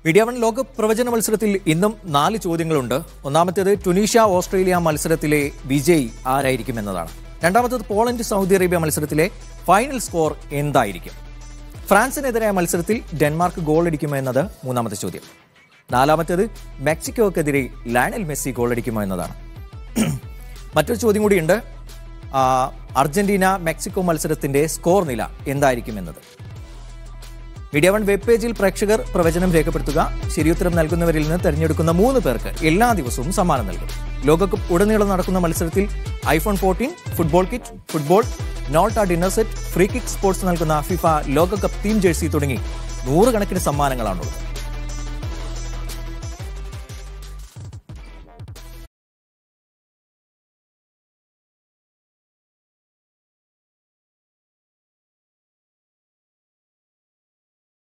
media one ലോകകപ്പ് പ്രവചന മത്സരത്തിൽ ഇന്നും നാല് ചോദ്യങ്ങളുണ്ട് ഒന്നാമത്തേത് ടുണീഷ്യ ഓസ്ട്രേലിയ മത്സരത്തിലെ വിജയി ആരായിരിക്കും എന്നതാണ് രണ്ടാമത്തേത് പോളണ്ട് സൗദി അറേബ്യ മത്സരത്തിലെ ഫൈനൽ സ്കോർ എന്തായിരിക്കും ഫ്രാൻസിനെതിരായ മത്സരത്തിൽ ഡെൻമാർക്ക് ഗോൾ അടിക്കുമോ എന്നത് മൂന്നാമത്തെ ചോദ്യം നാലാമത്തേത് മെക്സിക്കോക്കെതിരെ ലയണൽ മെസ്സി ഗോൾ അടിക്കുമോ എന്നതാണ് മറ്റൊരു ചോദ്യം കൂടിയുണ്ട് ആ, അർജന്റീന മെക്സിക്കോ മത്സരത്തിന്റെ സ്കോർ നില എന്തായിരിക്കും എന്നത് മീഡിയ വൺ വെബ് പേജിൽ പ്രേക്ഷകർ പ്രവചനം രേഖപ്പെടുത്തുക ശരിയുത്തരം നൽകുന്നവരിൽ നിന്ന് തെരഞ്ഞെടുക്കുന്ന മൂന്ന് പേർക്ക് എല്ലാ ദിവസവും സമ്മാനം നൽകും ലോകകപ്പ് ഉടനീളം നടക്കുന്ന മത്സരത്തിൽ iPhone fourteen football kit football നോൾട്ട dinner set free kick sports നൽകുന്ന ഫിഫ ലോകകപ്പ് ടീം ജേഴ്സി തുടങ്ങി നൂറുകണക്കിന് സമ്മാനങ്ങളാണുള്ളത്